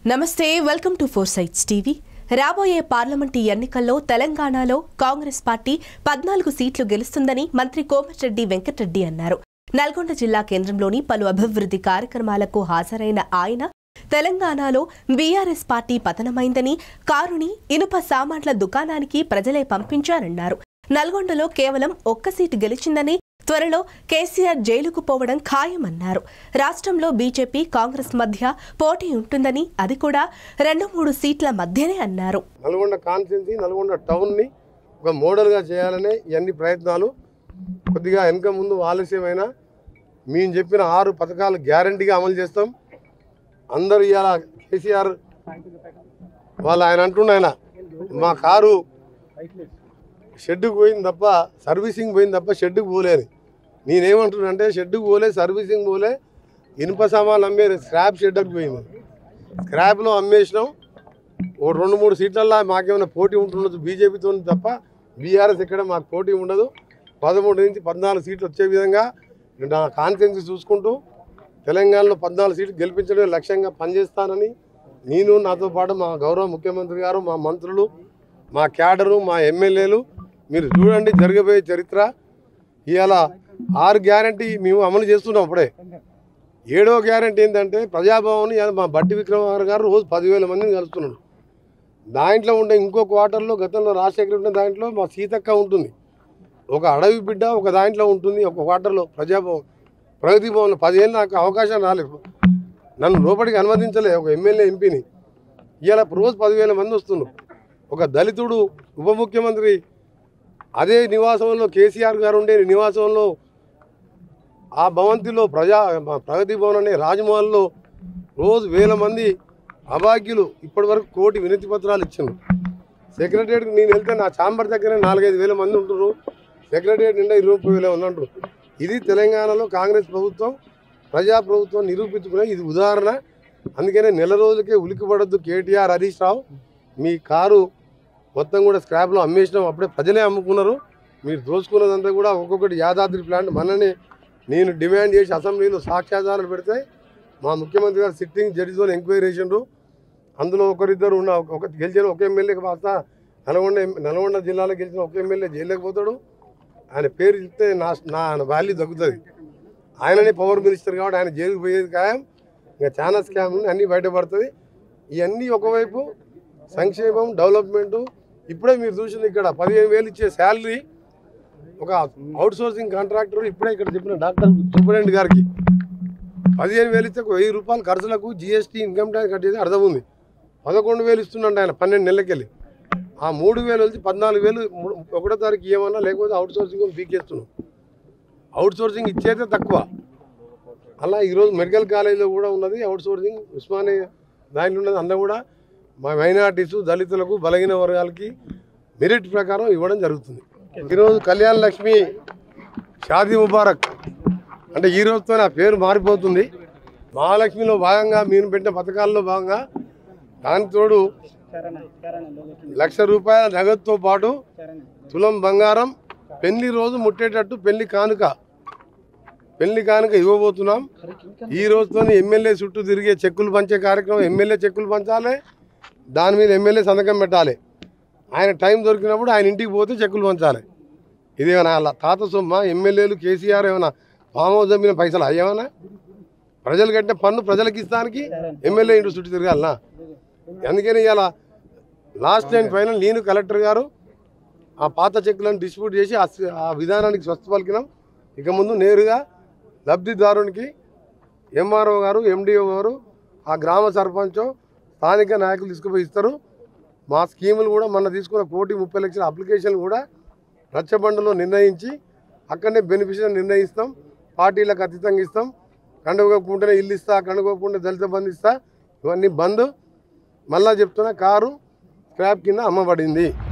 నమస్తే welcome to four sides TV రాబోయే parliament ఎన్నికల్లో తెలంగాణలో కాంగ్రెస్ పార్టీ పద్నాలుగు సీట్లు గెలుస్తుందని మంత్రి కోమటిరెడ్డి వెంకటరెడ్డి అన్నారు నల్గొండ జిల్లా కేంద్రంలోని పలు అభివృద్ధి కార్యక్రమాలకు హాజరైన ఆయన తెలంగాణలో బీఆర్ఎస్ పార్టీ పతనమైందని కారుని ఇనుప సామాన్ల దుకాణానికి ప్రజలే పంపించారన్నారు నల్గొండలో కేవలం ఒక్క సీటు గెలిచిందని త్వరలో కేసీఆర్ జైలుకు పోవడం ఖాయమన్నారు రాష్ట్రంలో బీజేపీ కాంగ్రెస్ మధ్య పోటీ ఉంటుందని అది కూడా రెండు మూడు సీట్ల మధ్యనే అన్నారు నల్గొండ కాన్స్టిట్యున్సీ నల్గొండ టౌన్ని ఒక మోడల్గా చేయాలనే ఇవన్నీ ప్రయత్నాలు కొద్దిగా వెనక ముందు ఆలస్యమైన మేము చెప్పిన ఆరు పథకాలు గ్యారంటీగా అమలు చేస్తాం అందరూ ఇవాళ కేసీఆర్ వాళ్ళు ఆయన అంటుండ ఆయన మా కారు షెడ్డుకు పోయింది తప్ప సర్వీసింగ్ పోయింది తప్ప షెడ్డుకు పోలేదు నేనేమంటున్నానంటే షెడ్డుకు పోలే సర్వీసింగ్ పోలే ఇనుప సామాన్లు అమ్మే స్క్రాప్ షెడ్డుకు పోయింది స్క్రాప్లో అమ్మేసినాం ఓ రెండు మూడు సీట్లల్లో మాకేమైనా పోటీ ఉంటుండదు బీజేపీతో తప్ప బీఆర్ఎస్ ఎక్కడ మాకు పోటీ ఉండదు పదమూడు నుంచి పద్నాలుగు సీట్లు వచ్చే విధంగా నా కాన్ఫిడెన్స్ చూసుకుంటూ తెలంగాణలో పద్నాలుగు సీట్లు గెలిపించడమే లక్ష్యంగా పనిచేస్తానని నేను నాతో పాటు మా గౌరవ ముఖ్యమంత్రి గారు మా మంత్రులు మా క్యాడరు మా ఎమ్మెల్యేలు మీరు చూడండి జరగబోయే చరిత్ర ఇవాళ ఆరు గ్యారంటీ మేము అమలు చేస్తున్నాం అప్పుడే ఏడో గ్యారంటీ ఏంటంటే ప్రజాభవన్ ఇవాళ మా బట్టి విక్రమార్ గారు రోజు పదివేల మందిని కలుస్తున్నాడు దాంట్లో ఉండే ఇంకో క్వార్టర్లో గతంలో రాజశేఖర్ ఉండే దాంట్లో మా సీతక్క ఉంటుంది ఒక అడవి బిడ్డ ఒక దాంట్లో ఉంటుంది ఒక క్వార్టర్లో ప్రజాభవన్ ప్రగతి భవన్ పదిహేను నాకు అవకాశం రాలేదు నన్ను లోపలికి అనుమతించలే ఒక ఎమ్మెల్యే ఎంపీని ఇవాళ రోజు పదివేల మంది వస్తున్నారు ఒక దళితుడు ఉప ముఖ్యమంత్రి అదే నివాసంలో కేసీఆర్ గారు ఉండే నివాసంలో ఆ భవంతిలో ప్రజా ప్రగతి భవన్ అనే రాజమహల్లో రోజు వేల మంది అభాగ్యులు ఇప్పటి వరకు కోటి వినతి పత్రాలు ఇచ్చారు సెక్రటరియట్కి నేను వెళ్తే నా ఛాంబర్ దగ్గర నాలుగైదు వేల మంది ఉంటున్నారు సెక్రటరియట్ నిండా ఇరవై ముప్పై వేలే ఉందంటారు ఇది తెలంగాణలో కాంగ్రెస్ ప్రభుత్వం ప్రజా ప్రభుత్వం నిరూపించుకునే ఇది ఉదాహరణ అందుకనే నెల రోజులకే ఉలికిపడద్దు కేటీఆర్ హరీష్ రావు మీ కారు మొత్తం కూడా స్క్రాప్లో అమ్మేసినాం అప్పుడే ప్రజలే అమ్ముకున్నారు మీరు దోచుకున్నదంతా కూడా ఒక్కొక్కటి యాదాద్రి ప్లాంట్ మననే నేను డిమాండ్ చేసి అసెంబ్లీలో సాక్ష్యాధారాలు పెడితే మా ముఖ్యమంత్రి గారు సిట్టింగ్ జడ్జితో ఎంక్వైరీ చేసిండ్రు అందులో ఒకరిద్దరు ఉన్న ఒక గెలిచిన ఒక ఎమ్మెల్యేకి కాస్త నల్గొండ ఎమ్- నల్గొండ జిల్లాలో గెలిచిన ఒక ఎమ్మెల్యే జైలుకి పోతాడు ఆయన పేరు చెప్తే నా నా వాల్యూ తగ్గుతుంది ఆయననే పవర్ మినిస్టర్ కాబట్టి ఆయన జైలుకి పోయేది ఖాయం ఇంకా చాలా స్కామ్లు అన్నీ బయటపడుతుంది ఇవన్నీ ఒకవైపు సంక్షేమం డెవలప్మెంట్ ఇప్పుడే మీరు చూసింది ఇక్కడ పదిహేను వేలు ఇచ్చే శాలరీ ఒక అవుట్ సోర్సింగ్ కాంట్రాక్టర్ ఇప్పుడే ఇక్కడ చెప్పిన డాక్టర్ సూపరింటెండెంట్ గారికి పదిహేను వేలు ఇస్తే ఒక వెయ్యి రూపాయలు ఖర్చులకు జిఎస్టీ ఇన్కమ్ ట్యాక్స్ కట్టేది అర్థం ఉంది పదకొండు వేలు ఇస్తుండంట ఆయన పన్నెండు నెలలకెళ్ళి ఆ మూడు వేలు వచ్చి పద్నాలుగు వేలు మూడు- ఒకటో తారీఖు ఇవ్వమన్నా లేకపోతే అవుట్ సోర్సింగ్ పీకేస్తున్నాం అవుట్ సోర్సింగ్ ఇచ్చేదే తక్కువ అలా ఈరోజు మెడికల్ కాలేజీలో కూడా ఉన్నది అవుట్ సోర్సింగ్ ఉస్మానియా దాంట్లో ఉన్నది అందరూ కూడా మా మైనార్టీస్ దళితులకు బలహీన వర్గాలకి మెరిట్ ప్రకారం ఇవ్వడం జరుగుతుంది ఈరోజు కళ్యాణ లక్ష్మి షాదీ ముబారక్ అంటే ఈ రోజుతో నా పేరు మారిపోతుంది మహాలక్ష్మిలో భాగంగా మీరు పెట్టిన పథకాల్లో భాగంగా దానికి తోడు లక్ష రూపాయల నగదుతో పాటు తులం బంగారం పెళ్లి రోజు ముట్టేటట్టు పెళ్లి కానుక పెళ్లి కానుక ఇవ్వబోతున్నాం ఈ రోజుతో ఎమ్మెల్యే చుట్టూ తిరిగే చెక్కులు పంచే కార్యక్రమం ఎమ్మెల్యే చెక్కులు పంచాలి దాని మీద ఎమ్మెల్యే సంతకం పెట్టాలి ఆయన టైం దొరికినప్పుడు ఆయన ఇంటికి పోతే చెక్కులు పంచాలి ఇదేమైనా అలా తాత సొమ్మ ఎమ్మెల్యేలు కేసీఆర్ ఏమైనా ఫామ్ హౌస్ అమ్మిన పైసలు అయ్యేమన్నా ప్రజలు కట్టిన పన్ను ప్రజలకు ఇస్తానికి ఎమ్మెల్యే ఇంటి చుట్టూ తిరగాలనా అందుకని ఇలా లాస్ట్ అండ్ ఫైనల్ నేను కలెక్టర్ గారు ఆ పాత చెక్కులను డిస్ట్రిబ్యూట్ చేసి ఆ స- ఆ విధానానికి స్వస్థ పలికినాం ఇక ముందు నేరుగా లబ్ధిదారునికి ఎంఆర్ఓ గారు ఎండిఓ గారు ఆ గ్రామ సర్పంచ్ స్థానిక నాయకులు తీసుకుపోయి ఇస్తారు మా స్కీములు కూడా మొన్న తీసుకున్న కోటి ముప్పై లక్షల అప్లికేషన్లు కూడా రచ్చబండలో నిర్ణయించి అక్కడనే బెనిఫిషియర్ నిర్ణయిస్తాం పార్టీలకు అతీతంగా ఇస్తాం కండుకోకుండానే ఇల్లు ఇస్తా కండుకోకుండా దళిత బంధు ఇస్తా ఇవన్నీ బంద్ మళ్ళా చెప్తున్నా కారు స్క్రాప్ కింద అమ్మబడింది